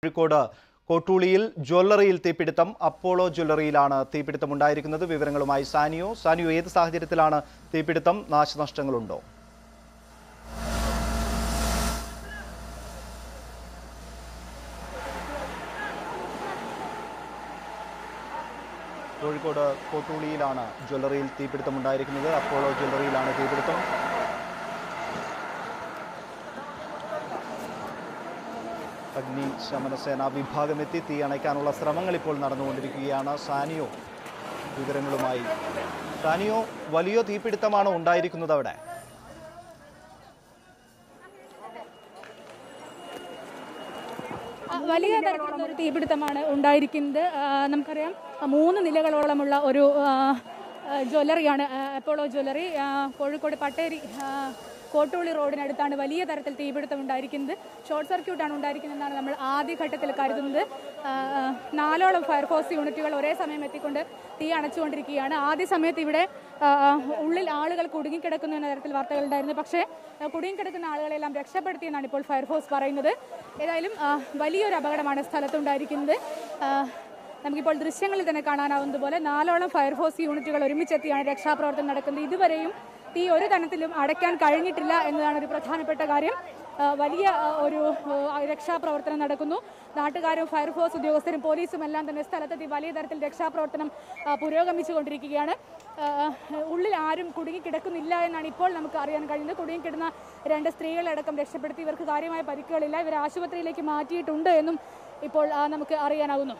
കോഴിക്കോട് കോട്ടൂളിയിൽ ജ്വല്ലറിയിൽ തീപിടുത്തം അപ്പോളോ ജ്വല്ലറിയിലാണ് തീപിടുത്തം ഉണ്ടായിരിക്കുന്നത് വിവരങ്ങളുമായി സാനിയോ സാനിയോ ഏത് സാഹചര്യത്തിലാണ് തീപിടുത്തം നാശനഷ്ടങ്ങളുണ്ടോ കോഴിക്കോട് കോട്ടൂളിയിലാണ് ജ്വല്ലറിയിൽ തീപിടുത്തം ഉണ്ടായിരിക്കുന്നത് അപ്പോളോ ജ്വല്ലറിയിലാണ് തീപിടുത്തം അഗ്നി ശമന സേനാ വിഭാഗമെത്തി തീ അണയ്ക്കാനുള്ള ശ്രമങ്ങൾ ഇപ്പോൾ നടന്നുകൊണ്ടിരിക്കുകയാണ് സാനിയോ വിവരങ്ങളുമായി സാനിയോ വലിയ തീപിടുത്തമാണോ ഉണ്ടായിരിക്കുന്നത് അവിടെ ആ, വലിയ തരത്തിലുള്ള ഒരു തീപിടുത്തമാണ് ഉണ്ടായിരിക്കുന്നത് ആ, നമുക്കറിയാം ആ, മൂന്ന് നിലകളോളമുള്ള ഒരു ആ, ആ, ജ്വല്ലറിയാണ് ആ, അപ്പോളോ ജ്വല്ലറി ആ, കോഴിക്കോട് പട്ടേരി ആ, കോട്ടൂളി റോഡിനടുത്താണ് വലിയ തരത്തിൽ തീപിടുത്തം ഉണ്ടായിരിക്കുന്നത് ഷോർട്ട് സർക്യൂട്ടാണ് ഉണ്ടായിരിക്കുന്നതെന്നാണ് നമ്മൾ ആദ്യഘട്ടത്തിൽ കരുതുന്നത് ആ, ആ, നാലോളം ഫയർഫോഴ്സ് യൂണിറ്റുകൾ ഒരേ സമയം എത്തിക്കൊണ്ട് തീ അണച്ചുകൊണ്ടിരിക്കുകയാണ് ആദ്യ സമയത്ത് ഇവിടെ ആ, ആ, ഉള്ളിൽ ആളുകൾ കുടുങ്ങിക്കിടക്കുന്നു എന്ന തരത്തിൽ വാർത്തകളുണ്ടായിരുന്നു പക്ഷേ ആ, കുടുങ്ങിക്കിടക്കുന്ന ആളുകളെല്ലാം രക്ഷപ്പെടുത്തിയെന്നാണ് ഇപ്പോൾ ഫയർഫോഴ്സ് പറയുന്നത് ഏതായാലും ആ, വലിയൊരു അപകടമാണ് സ്ഥലത്തുണ്ടായിരിക്കുന്നത് ആ, നമുക്കിപ്പോൾ ദൃശ്യങ്ങളിൽ തന്നെ കാണാനാവുന്നത് പോലെ നാലോളം ഫയർഫോഴ്സ് യൂണിറ്റുകൾ ഒരുമിച്ചെത്തിയാണ് രക്ഷാപ്രവർത്തനം നടക്കുന്നത് ഇതുവരെയും തീ ഒരു തരത്തിലും അടയ്ക്കാൻ കഴിഞ്ഞിട്ടില്ല എന്നതാണ് ഒരു പ്രധാനപ്പെട്ട കാര്യം ആ, വലിയ ആ, ഒരു ആ, രക്ഷാപ്രവർത്തനം നടക്കുന്നു നാട്ടുകാരും ഫയർഫോഴ്സ് ഉദ്യോഗസ്ഥരും പോലീസും എല്ലാം തന്നെ സ്ഥലത്തെത്തി വലിയ തരത്തിൽ രക്ഷാപ്രവർത്തനം ആ, പുരോഗമിച്ചുകൊണ്ടിരിക്കുകയാണ് ആ, ഉള്ളിൽ ആരും കുടുങ്ങിക്കിടക്കുന്നില്ല എന്നാണ് ഇപ്പോൾ നമുക്ക് അറിയാൻ കഴിയുന്നത് കുടുങ്ങിക്കിടന്ന രണ്ട് സ്ത്രീകളടക്കം രക്ഷപ്പെടുത്തി ഇവർക്ക് കാര്യമായ പരിക്കുകളില്ല ഇവർ ആശുപത്രിയിലേക്ക് മാറ്റിയിട്ടുണ്ട് എന്നും ഇപ്പോൾ ആ, നമുക്ക് അറിയാനാവുന്നു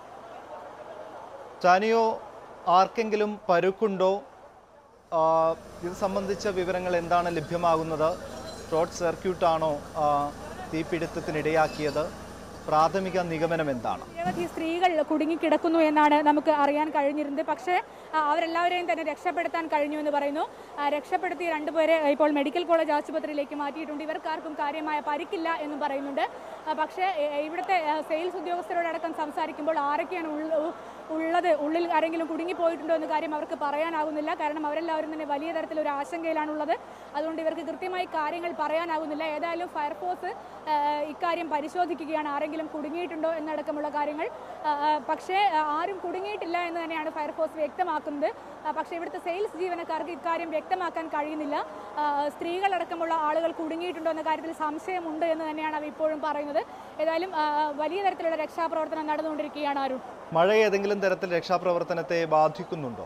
സാനിയോ ആർക്കെങ്കിലും പരുക്കുണ്ടോ ആ, ഇത് സംബന്ധിച്ച വിവരങ്ങൾ എന്താണ് ലഭ്യമാകുന്നത് ഷോർട്ട് സർക്യൂട്ടാണോ ആ, തീപിടുത്തത്തിനിടയാക്കിയത് പ്രാഥമിക നിഗമനം എന്താണ് നിരവധി സ്ത്രീകൾ കുടുങ്ങിക്കിടക്കുന്നു എന്നാണ് നമുക്ക് അറിയാൻ കഴിഞ്ഞിരുന്നത് പക്ഷേ ആ, അവരെല്ലാവരെയും തന്നെ രക്ഷപ്പെടുത്താൻ കഴിഞ്ഞു എന്ന് പറയുന്നു ആ, രക്ഷപ്പെടുത്തിയ രണ്ടുപേരെ ഇപ്പോൾ മെഡിക്കൽ കോളേജ് ആശുപത്രിയിലേക്ക് മാറ്റിയിട്ടുണ്ട് ഇവർക്കാർക്കും കാര്യമായ പരിക്കില്ല എന്നും പറയുന്നുണ്ട് ആ, പക്ഷേ എ, ഇവിടുത്തെ ആ, സെയിൽസ് ഉദ്യോഗസ്ഥരോടക്കം സംസാരിക്കുമ്പോൾ ആരൊക്കെയാണ് ഉള്ള- ഉള്ളത് ഉള്ളിൽ ആരെങ്കിലും കുടുങ്ങിപ്പോയിട്ടുണ്ടോ എന്ന കാര്യം അവർക്ക് പറയാനാകുന്നില്ല കാരണം അവരെല്ലാവരും തന്നെ വലിയ തരത്തിലൊരു ആശങ്കയിലാണുള്ളത് അതുകൊണ്ട് ഇവർക്ക് കൃത്യമായി കാര്യങ്ങൾ പറയാനാകുന്നില്ല ഏതായാലും ഫയർഫോഴ്സ് ആ, ഇക്കാര്യം പരിശോധിക്കുകയാണ് ആരെങ്കിലും കുടുങ്ങിയിട്ടുണ്ടോ എന്നടക്കമുള്ള കാര്യങ്ങൾ ആ, ആ, പക്ഷേ ആ, ആരും കുടുങ്ങിയിട്ടില്ല എന്ന് തന്നെയാണ് ഫയർഫോഴ്സ് വ്യക്തമാക്കുന്നത് ആ, പക്ഷേ ഇവിടുത്തെ സെയിൽസ് ജീവനക്കാർക്ക് ഇക്കാര്യം വ്യക്തമാക്കാൻ കഴിയുന്നില്ല ആ, സ്ത്രീകളടക്കമുള്ള ആളുകൾ കുടുങ്ങിയിട്ടുണ്ടോ എന്ന കാര്യത്തിൽ സംശയമുണ്ട് എന്ന് തന്നെയാണ് അവർ ഇപ്പോഴും പറയുന്നത് ഏതായാലും ആ, വലിയ തരത്തിലുള്ള രക്ഷാപ്രവർത്തനം നടന്നുകൊണ്ടിരിക്കുകയാണ് അരുൺ മഴ ഏതെങ്കിലും തരത്തിൽ രക്ഷാപ്രവർത്തനത്തെ ബാധിക്കുന്നുണ്ടോ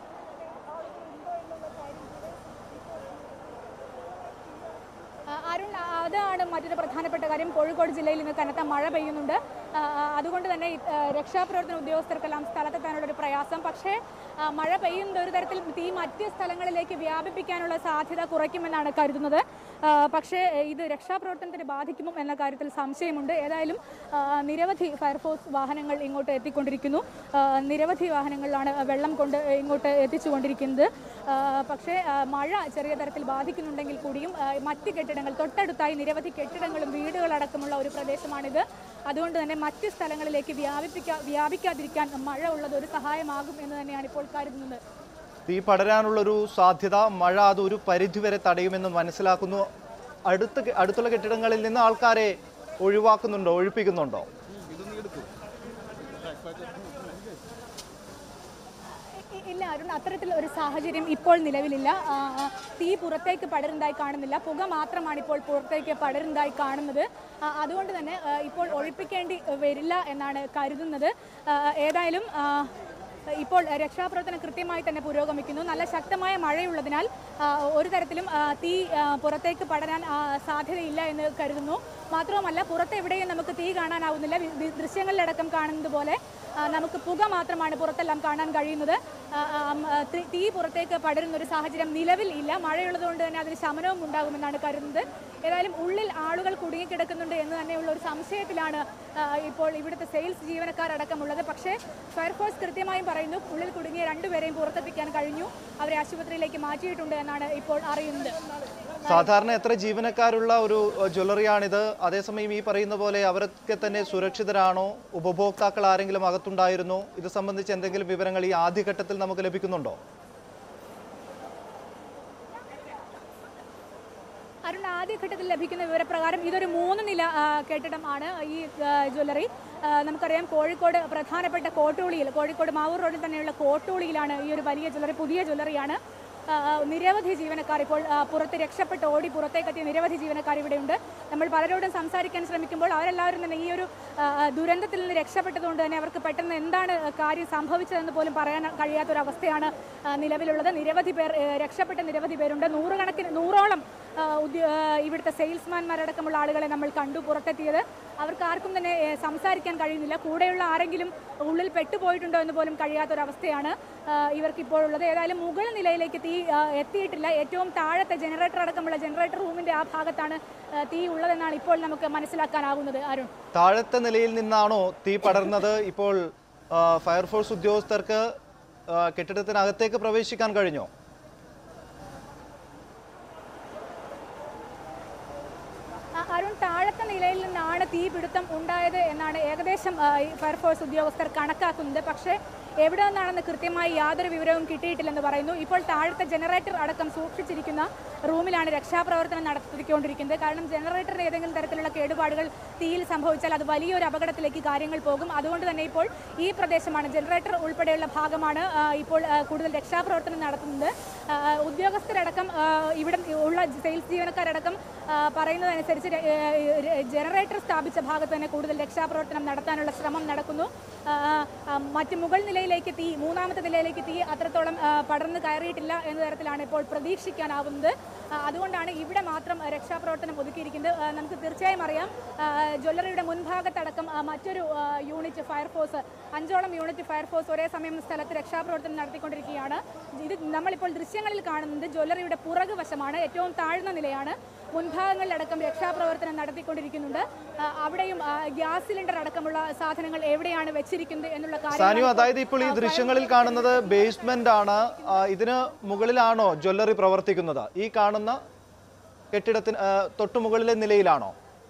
ആ, അരുൺ ആ, അതാണ് മറ്റൊരു പ്രധാനപ്പെട്ട കാര്യം കോഴിക്കോട് ജില്ലയിൽ ഇന്ന് കനത്ത മഴ പെയ്യുന്നുണ്ട് ആ, ആ, അതുകൊണ്ട് തന്നെ ഈ, ആ, രക്ഷാപ്രവർത്തന ഉദ്യോഗസ്ഥർക്കെല്ലാം സ്ഥലത്തെത്താനുള്ള ഒരു പ്രയാസം പക്ഷേ ആ, മഴ പെയ്യുന്നത് ഒരു തരത്തിൽ തീ മറ്റ് സ്ഥലങ്ങളിലേക്ക് വ്യാപിപ്പിക്കാനുള്ള സാധ്യത കുറയ്ക്കുമെന്നാണ് കരുതുന്നത് ആ, പക്ഷേ ഇത് രക്ഷാപ്രവർത്തനത്തിന് ബാധിക്കുമോ എന്ന കാര്യത്തിൽ സംശയമുണ്ട് ഏതായാലും ആ, നിരവധി ഫയർഫോഴ്സ് വാഹനങ്ങൾ ഇങ്ങോട്ട് എത്തിക്കൊണ്ടിരിക്കുന്നു ആ, നിരവധി വാഹനങ്ങളിലാണ് വെള്ളം കൊണ്ട് ഇങ്ങോട്ട് എത്തിച്ചുകൊണ്ടിരിക്കുന്നത് ആ, പക്ഷേ ആ, മഴ ചെറിയ തരത്തിൽ ബാധിക്കുന്നുണ്ടെങ്കിൽ കൂടിയും ആ, മറ്റ് കെട്ടിടങ്ങൾ തൊട്ടടുത്തായി നിരവധി കെട്ടിടങ്ങളും വീടുകളടക്കമുള്ള ഒരു പ്രദേശമാണിത് അതുകൊണ്ട് തന്നെ മറ്റ് സ്ഥലങ്ങളിലേക്ക് വ്യാപിപ്പിക്കാ വ്യാപിക്കാതിരിക്കാൻ മഴ ഉള്ളത് ഒരു സഹായമാകും എന്ന് തന്നെയാണ് ഇപ്പോൾ കരുതുന്നത് തീ പടരാനുള്ളൊരു സാധ്യത മഴ അത് ഒരു പരിധിവരെ തടയുമെന്ന് മനസ്സിലാക്കുന്നു അടുത്ത കെ- അടുത്തുള്ള കെട്ടിടങ്ങളിൽ നിന്ന് ആൾക്കാരെ ഒഴിവാക്കുന്നുണ്ടോ ഒഴിപ്പിക്കുന്നുണ്ടോ ഇ- ഇല്ല അരുൺ അത്തരത്തിൽ ഒരു സാഹചര്യം ഇപ്പോൾ നിലവിലില്ല ആ, ആ, തീ പുറത്തേക്ക് പടരുന്നതായി കാണുന്നില്ല പുക മാത്രമാണ് ഇപ്പോൾ പുറത്തേക്ക് പടരുന്നതായി കാണുന്നത് ആ, അതുകൊണ്ട് തന്നെ ആ, ഇപ്പോൾ ഒഴിപ്പിക്കേണ്ടി വരില്ല എന്നാണ് കരുതുന്നത് ആ, ഏതായാലും ആ, ഇപ്പോൾ രക്ഷാപ്രവർത്തനം കൃത്യമായി തന്നെ പുരോഗമിക്കുന്നു നല്ല ശക്തമായ മഴയുള്ളതിനാൽ ആ, ഒരു തരത്തിലും ആ, തീ ആ, പുറത്തേക്ക് പടരാൻ ആ, സാധ്യതയില്ല എന്ന് കരുതുന്നു മാത്രവുമല്ല പുറത്ത് എവിടെയും നമുക്ക് തീ കാണാനാവുന്നില്ല വി- വി- ദൃശ്യങ്ങളിലടക്കം കാണുന്നത് പോലെ ആ, നമുക്ക് പുക മാത്രമാണ് പുറത്തെല്ലാം കാണാൻ കഴിയുന്നത് ആ, ആ, ഉം, ആ, തീ- തീ പുറത്തേക്ക് പടരുന്ന ഒരു സാഹചര്യം നിലവിൽ ഇല്ല മഴയുള്ളതുകൊണ്ട് തന്നെ അതിന് ശമനവും ഉണ്ടാകുമെന്നാണ് കരുതുന്നത് ഏതായാലും ഉള്ളിൽ ആളുകൾ കുടുങ്ങിക്കിടക്കുന്നുണ്ട് എന്ന് തന്നെയുള്ള ഒരു സംശയത്തിലാണ് ആ, ഇപ്പോൾ ഇവിടുത്തെ സെയിൽസ് ജീവനക്കാരടക്കമുള്ളത് പക്ഷേ ഫയർഫോഴ്സ് കൃത്യമായും പറയുന്നു ഉള്ളിൽ കുടുങ്ങിയ രണ്ടുപേരെയും പുറത്തെത്തിക്കാൻ കഴിഞ്ഞു അവരെ ആശുപത്രിയിലേക്ക് മാറ്റിയിട്ടുണ്ട് എന്നാണ് ഇപ്പോൾ അറിയുന്നത് സാധാരണ എത്ര ജീവനക്കാരുള്ള ഒരു അഹ്, ജ്വല്ലറിയാണിത് അതേസമയം ഈ പറയുന്ന പോലെ അവരൊക്കെ തന്നെ സുരക്ഷിതരാണോ ഉപഭോക്താക്കൾ ആരെങ്കിലും അകത്തുണ്ടായിരുന്നോ ഇത് സംബന്ധിച്ച് എന്തെങ്കിലും വിവരങ്ങൾ ഈ ആദ്യഘട്ടത്തിൽ നമുക്ക് ലഭിക്കുന്നുണ്ടോ അരുൺ ആദ്യഘട്ടത്തിൽ ലഭിക്കുന്ന വിവരപ്രകാരം ഇതൊരു മൂന്ന് നില ആ, കെട്ടിടമാണ് ഈ ആ, ജ്വല്ലറി ആ, നമുക്കറിയാം കോഴിക്കോട് പ്രധാനപ്പെട്ട കോട്ടൂളിയിൽ കോഴിക്കോട് മാവൂർ റോഡിൽ തന്നെയുള്ള കോട്ടൂളിയിലാണ് ഈ ഒരു വലിയ ജ്വല്ലറി പുതിയ ജ്വല്ലറിയാണ് ആ, നിരവധി ജീവനക്കാർ ഇപ്പോൾ ആ, പുറത്ത് രക്ഷപ്പെട്ട് ഓടി പുറത്തേക്കെത്തിയ നിരവധി ജീവനക്കാർ ഇവിടെയുണ്ട് നമ്മൾ പലരോടും സംസാരിക്കാൻ ശ്രമിക്കുമ്പോൾ അവരെല്ലാവരും തന്നെ ഈ ഒരു ആ, ദുരന്തത്തിൽ നിന്ന് രക്ഷപ്പെട്ടതുകൊണ്ട് തന്നെ അവർക്ക് പെട്ടെന്ന് എന്താണ് കാര്യം സംഭവിച്ചതെന്ന് പോലും പറയാൻ കഴിയാത്തൊരവസ്ഥയാണ് ആ, നിലവിലുള്ളത് നിരവധി പേർ ഏ, രക്ഷപ്പെട്ട നിരവധി പേരുണ്ട് നൂറുകണക്കിന് നൂറോളം ആ, ഉദ്യ- ആ, ഇവിടുത്തെ സെയിൽസ്മാൻമാരടക്കമുള്ള ആളുകളെ നമ്മൾ കണ്ടു പുറത്തെത്തിയത് അവർക്ക് ആർക്കും തന്നെ ഏ, സംസാരിക്കാൻ കഴിയുന്നില്ല കൂടെയുള്ള ആരെങ്കിലും ഉള്ളിൽ പെട്ടുപോയിട്ടുണ്ടോ എന്ന് പോലും കഴിയാത്തൊരവസ്ഥയാണ് ആ, ഇവർക്കിപ്പോൾ ഉള്ളത് ഏതായാലും മുകൾ നിലയിലേക്ക് തീ ആ, എത്തിയിട്ടില്ല ഏറ്റവും താഴത്തെ ജനറേറ്റർ അടക്കമുള്ള ജനറേറ്റർ റൂമിന്റെ ആ ഭാഗത്താണ് ആ, തീ ഉള്ളതെന്നാണ് ഇപ്പോൾ നമുക്ക് മനസ്സിലാക്കാനാവുന്നത് അരുൺ താഴത്തെ നിലയിൽ നിന്നാണോ തീ പടർന്നത് ഇപ്പോൾ ആ, ഫയർഫോഴ്സ് ഉദ്യോഗസ്ഥർക്ക് ആ, കെട്ടിടത്തിനകത്തേക്ക് പ്രവേശിക്കാൻ കഴിഞ്ഞോ ആ, അരുൺ താഴത്തെ നിലയിൽ നിന്നാണ് തീപിടുത്തം ഉണ്ടായത് എന്നാണ് ഏകദേശം ആ, ഈ ഫയർഫോഴ്സ് ഉദ്യോഗസ്ഥർ കണക്കാക്കുന്നത് പക്ഷേ എവിടെ നിന്നാണെന്ന് കൃത്യമായി യാതൊരു വിവരവും കിട്ടിയിട്ടില്ലെന്ന് പറയുന്നു ഇപ്പോൾ താഴത്തെ ജനറേറ്റർ അടക്കം സൂക്ഷിച്ചിരിക്കുന്ന റൂമിലാണ് രക്ഷാപ്രവർത്തനം നടത്തിക്കൊണ്ടിരിക്കുന്നത് കാരണം ജനറേറ്ററിന് ഏതെങ്കിലും തരത്തിലുള്ള കേടുപാടുകൾ തീയിൽ സംഭവിച്ചാൽ അത് വലിയൊരു അപകടത്തിലേക്ക് കാര്യങ്ങൾ പോകും അതുകൊണ്ട് തന്നെ ഇപ്പോൾ ഈ പ്രദേശമാണ് ജനറേറ്റർ ഉൾപ്പെടെയുള്ള ഭാഗമാണ് ആ, ഇപ്പോൾ ആ, കൂടുതൽ രക്ഷാപ്രവർത്തനം നടത്തുന്നത് ആ, ഉദ്യോഗസ്ഥരടക്കം ആ, ഇവിടെ ഉള്ള സെയിൽസ് ജീവനക്കാരടക്കം ആ, പറയുന്നതനുസരിച്ച് ര- ഏ, ഏ, ജനറേറ്റർ സ്ഥാപിച്ച ഭാഗത്ത് തന്നെ കൂടുതൽ രക്ഷാപ്രവർത്തനം നടത്താനുള്ള ശ്രമം നടക്കുന്നു ആ, ആ, മറ്റ് മുകൾ നിലയിലേക്ക് തീ മൂന്നാമത്തെ നിലയിലേക്ക് തീ അത്രത്തോളം ആ, പടർന്ന് കയറിയിട്ടില്ല എന്ന തരത്തിലാണ് ഇപ്പോൾ പ്രതീക്ഷിക്കാനാവുന്നത് ആ, അതുകൊണ്ടാണ് ഇവിടെ മാത്രം രക്ഷാപ്രവർത്തനം ഒതുക്കിയിരിക്കുന്നത് ആ, നമുക്ക് തീർച്ചയായും അറിയാം ആ, ജ്വല്ലറിയുടെ മുൻഭാഗത്തടക്കം ആ, മറ്റൊരു ആ, യൂണിറ്റ് ഫയർഫോഴ്സ് അഞ്ചോളം യൂണിറ്റ് ഫയർഫോഴ്സ് ഒരേ സമയം സ്ഥലത്ത് രക്ഷാപ്രവർത്തനം നടത്തിക്കൊണ്ടിരിക്കുകയാണ് ഇത് നമ്മളിപ്പോൾ ദൃശ്യങ്ങളിൽ കാണുന്നത് ജ്വല്ലറിയുടെ പുറകു വശമാണ് ഏറ്റവും താഴ്ന്ന നിലയാണ് മുൻഭാഗങ്ങളിലടക്കം രക്ഷാപ്രവർത്തനം നടത്തിക്കൊണ്ടിരിക്കുന്നുണ്ട് ആ, അവിടെയും ആ, ഗ്യാസ് സിലിണ്ടർ അടക്കമുള്ള സാധനങ്ങൾ എവിടെയാണ് വെച്ചിരിക്കുന്നത് എന്നുള്ള സാനു കാര്യം അതായത് ഇപ്പോൾ ഈ ദൃശ്യങ്ങളിൽ കാണുന്നത് ബേസ്മെന്റ് ആണ് ആ, ഇതിന് മുകളിലാണോ ജ്വല്ലറി പ്രവർത്തിക്കുന്നത് ഈ കാണുന്ന കെട്ടിടത്തിന് ആ, തൊട്ടു മുകളിലെ നിലയിലാണോ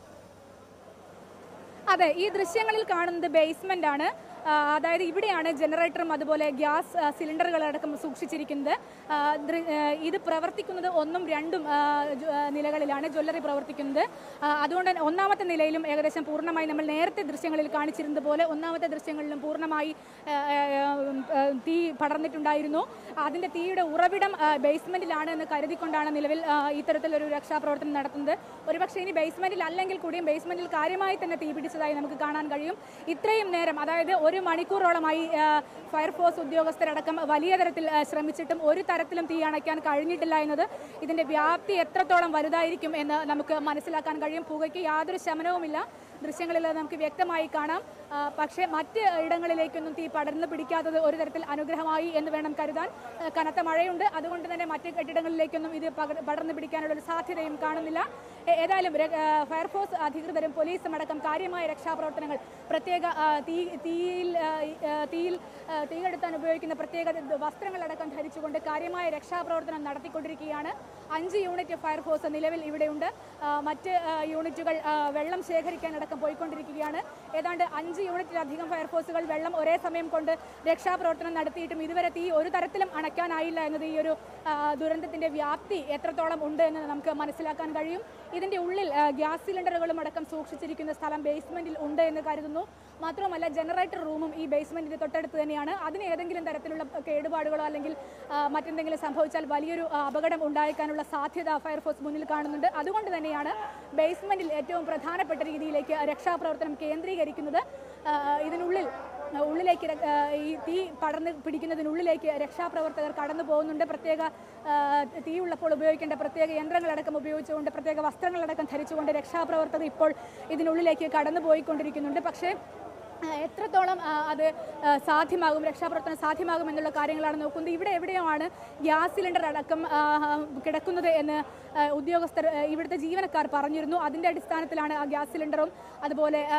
അതെ ഈ ദൃശ്യങ്ങളിൽ കാണുന്നത് ബേസ്മെന്റ് ആണ് ആ, അതായത് ഇവിടെയാണ് ജനറേറ്ററും അതുപോലെ ഗ്യാസ് ആ, സിലിണ്ടറുകളടക്കം സൂക്ഷിച്ചിരിക്കുന്നത് ആ, ദൃ- ആ, ഇത് പ്രവർത്തിക്കുന്നത് ഒന്നും രണ്ടും ആ, ജ- ആ, നിലകളിലാണ് ജ്വല്ലറി പ്രവർത്തിക്കുന്നത് ആ, അതുകൊണ്ട് തന്നെ ഒന്നാമത്തെ നിലയിലും ഏകദേശം പൂർണ്ണമായി നമ്മൾ നേരത്തെ ദൃശ്യങ്ങളിൽ കാണിച്ചിരുന്നത് പോലെ ഒന്നാമത്തെ ദൃശ്യങ്ങളിലും പൂർണ്ണമായി ആ, ആ, ആ, തീ പടർന്നിട്ടുണ്ടായിരുന്നു അതിൻ്റെ തീയുടെ ഉറവിടം ആ, ബേസ്മെന്റിലാണ് എന്ന് കരുതിക്കൊണ്ടാണ് നിലവിൽ ആ, ഇത്തരത്തിലൊരു രക്ഷാപ്രവർത്തനം നടത്തുന്നത് ഒരുപക്ഷെ ഇനി ബേസ്മെന്റിൽ അല്ലെങ്കിൽ കൂടിയും ബേസ്മെന്റിൽ കാര്യമായി തന്നെ തീ പിടിച്ചതായി നമുക്ക് കാണാൻ കഴിയും ഇത്രയും നേരം അതായത് ഒരു മണിക്കൂറോളമായി ആ, ഫയർഫോഴ്സ് ഉദ്യോഗസ്ഥരടക്കം വലിയ തരത്തിൽ ആ, ശ്രമിച്ചിട്ടും ഒരു തരത്തിലും തീ അണയ്ക്കാൻ കഴിഞ്ഞിട്ടില്ല എന്നത് ഇതിന്റെ വ്യാപ്തി എത്രത്തോളം വലുതായിരിക്കും എന്ന് നമുക്ക് മനസ്സിലാക്കാൻ കഴിയും പുകയ്ക്ക് യാതൊരു ശമനവുമില്ല ദൃശ്യങ്ങളിൽ അത് നമുക്ക് വ്യക്തമായി കാണാം ആ, പക്ഷേ മറ്റ് ഇടങ്ങളിലേക്കൊന്നും തീ പടർന്നു പിടിക്കാത്തത് ഒരു തരത്തിൽ അനുഗ്രഹമായി എന്ന് വേണം കരുതാൻ ആ, കനത്ത മഴയുണ്ട് അതുകൊണ്ട് തന്നെ മറ്റ് കെട്ടിടങ്ങളിലേക്കൊന്നും ഇത് പകർ- പടർന്നു പിടിക്കാനുള്ള ഒരു സാധ്യതയും കാണുന്നില്ല ഏ- ഏതായാലും ര- ആ, ഫയർഫോഴ്സ് അധികൃതരും പോലീസും അടക്കം കാര്യമായ രക്ഷാപ്രവർത്തനങ്ങൾ പ്രത്യേക ആ, തീ തീയിൽ ആ, ഈ, ആ, തീയിൽ ആ, തീയെടുത്താൻ ഉപയോഗിക്കുന്ന പ്രത്യേക ദ- വസ്ത്രങ്ങളടക്കം ധരിച്ചുകൊണ്ട് കാര്യമായ രക്ഷാപ്രവർത്തനം നടത്തിക്കൊണ്ടിരിക്കുകയാണ് അഞ്ച് യൂണിറ്റ് ഫയർഫോഴ്സ് നിലവിൽ ഇവിടെയുണ്ട് ആ, മറ്റ് ആ, യൂണിറ്റുകൾ ആ, വെള്ളം ശേഖരിക്കാനടക്കം പോയിക്കൊണ്ടിരിക്കുകയാണ് ഏതാണ്ട് അഞ്ച് യൂണിറ്റിലധികം ഫയർഫോഴ്സുകൾ വെള്ളം ഒരേ സമയം കൊണ്ട് രക്ഷാപ്രവർത്തനം നടത്തിയിട്ടും ഇതുവരെ തീ ഒരു തരത്തിലും അണയ്ക്കാനായില്ല എന്നത് ഈ ഒരു ആ, ദുരന്തത്തിന്റെ വ്യാപ്തി എത്രത്തോളം ഉണ്ട് എന്ന് നമുക്ക് മനസ്സിലാക്കാൻ കഴിയും ഇതിന്റെ ഉള്ളിൽ ആ, ഗ്യാസ് സിലിണ്ടറുകളും അടക്കം സൂക്ഷിച്ചിരിക്കുന്ന സ്ഥലം ബേസ്മെന്റിൽ ഉണ്ട് എന്ന് കരുതുന്നു മാത്രമല്ല ജനറേറ്റർ റൂമും ഈ ബേസ്മെന്റിന്റെ തൊട്ടടുത്ത് തന്നെയാണ് അതിന് ഏതെങ്കിലും തരത്തിലുള്ള കേടുപാടുകളോ അല്ലെങ്കിൽ ആ, മറ്റെന്തെങ്കിലും സംഭവിച്ചാൽ വലിയൊരു ആ, അപകടം ഉണ്ടായേക്കാനുള്ള സാധ്യത ഫയർഫോഴ്സ് മുന്നിൽ കാണുന്നുണ്ട് അതുകൊണ്ട് തന്നെയാണ് ബേസ്മെന്റിൽ ഏറ്റവും പ്രധാനപ്പെട്ട രീതിയിലേക്ക് രക്ഷാപ്രവർത്തനം കേന്ദ്രീകരിക്കുന്നത് ആ, ഇതിനുള്ളിൽ ആ, ഉള്ളിലേക്ക് ര- ആ, ഈ തീ പടർന്ന് പിടിക്കുന്നതിനുള്ളിലേക്ക് രക്ഷാപ്രവർത്തകർ കടന്നു പോകുന്നുണ്ട് പ്രത്യേക ആ, തീയുള്ളപ്പോൾ ഉപയോഗിക്കേണ്ട പ്രത്യേക യന്ത്രങ്ങളടക്കം ഉപയോഗിച്ചുകൊണ്ട് പ്രത്യേക വസ്ത്രങ്ങളടക്കം ധരിച്ചുകൊണ്ട് രക്ഷാപ്രവർത്തകർ ഇപ്പോൾ ഇതിനുള്ളിലേക്ക് കടന്നു പോയിക്കൊണ്ടിരിക്കുന്നുണ്ട് പക്ഷേ ആ, എത്രത്തോളം ആ, അത് ആ, സാധ്യമാകും രക്ഷാപ്രവർത്തനം സാധ്യമാകും എന്നുള്ള കാര്യങ്ങളാണ് നോക്കുന്നത് ഇവിടെ എവിടെയാണ് ഗ്യാസ് സിലിണ്ടർ അടക്കം ആ, കിടക്കുന്നത് എന്ന് ആ, ഉദ്യോഗസ്ഥർ ആ, ഇവിടുത്തെ ജീവനക്കാർ പറഞ്ഞിരുന്നു അതിൻ്റെ അടിസ്ഥാനത്തിലാണ് ആ ഗ്യാസ് സിലിണ്ടറും അതുപോലെ ആ,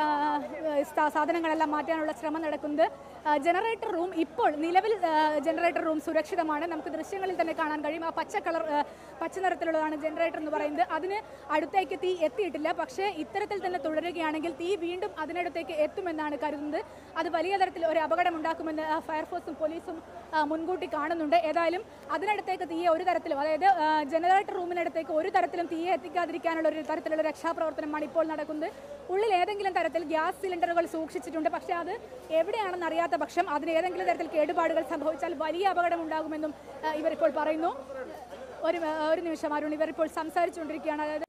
സാ- സാധനങ്ങളെല്ലാം മാറ്റാനുള്ള ശ്രമം നടക്കുന്നത് ആ, ജനറേറ്റർ റൂം ഇപ്പോൾ നിലവിൽ ആ, ജനറേറ്റർ റൂം സുരക്ഷിതമാണ് നമുക്ക് ദൃശ്യങ്ങളിൽ തന്നെ കാണാൻ കഴിയും ആ പച്ച കളർ ആ, പച്ച നിറത്തിലുള്ളതാണ് ജനറേറ്റർ എന്ന് പറയുന്നത് അതിന് അടുത്തേക്ക് തീ എത്തിയിട്ടില്ല പക്ഷേ ഇത്തരത്തിൽ തന്നെ തുടരുകയാണെങ്കിൽ തീ വീണ്ടും അതിനടുത്തേക്ക് എത്തുമെന്നാണ് കരുതുന്നത് അത് വലിയ തരത്തിൽ ഒരു അപകടം ഉണ്ടാക്കുമെന്ന് ആ, ഫയർഫോഴ്സും പോലീസും ആ, മുൻകൂട്ടി കാണുന്നുണ്ട് ഏതായാലും അതിനടുത്തേക്ക് തീയെ ഒരു തരത്തിലും അതായത് ആ, ജനറേറ്റർ റൂമിനടുത്തേക്ക് ഒരു തരത്തിലും തീയെ എത്തിക്കാതിരിക്കാനുള്ള ഒരു തരത്തിലുള്ള രക്ഷാപ്രവർത്തനമാണ് ഇപ്പോൾ നടക്കുന്നത് ഉള്ളിൽ ഏതെങ്കിലും തരത്തിൽ ഗ്യാസ് സിലിണ്ടറുകൾ സൂക്ഷിച്ചിട്ടുണ്ട് പക്ഷേ അത് എവിടെയാണെന്ന് അറിയാത്ത പക്ഷം അതിന് ഏതെങ്കിലും തരത്തിൽ കേടുപാടുകൾ സംഭവിച്ചാൽ വലിയ അപകടം ഉണ്ടാകുമെന്നും ആ, ഇവരിപ്പോൾ പറയുന്നു ഒരു ഒരു നിമിഷം അരുൺ ഇവരിപ്പോൾ സംസാരിച്ചുകൊണ്ടിരിക്കുകയാണ് അതായത്